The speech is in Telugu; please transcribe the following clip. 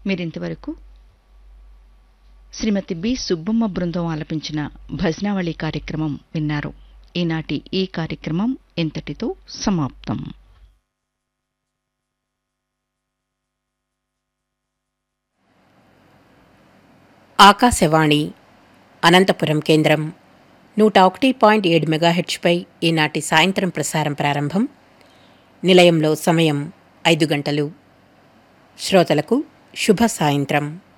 మీరింతవరకు శ్రీమతి బి సుబ్బమ్మ బృందం ఆలపించిన భజనావళి కార్యక్రమం విన్నారు ఈనాటి ఈ కార్యక్రమం ఇంతటితో సమాప్తం ఆకాశవాణి అనంతపురం కేంద్రం నూట ఒకటి పాయింట్ ఏడు మెగాహెచ్పై ఈనాటి సాయంత్రం ప్రసారం ప్రారంభం నిలయంలో సమయం ఐదు గంటలు శ్రోతలకు శుభ సాయంత్రం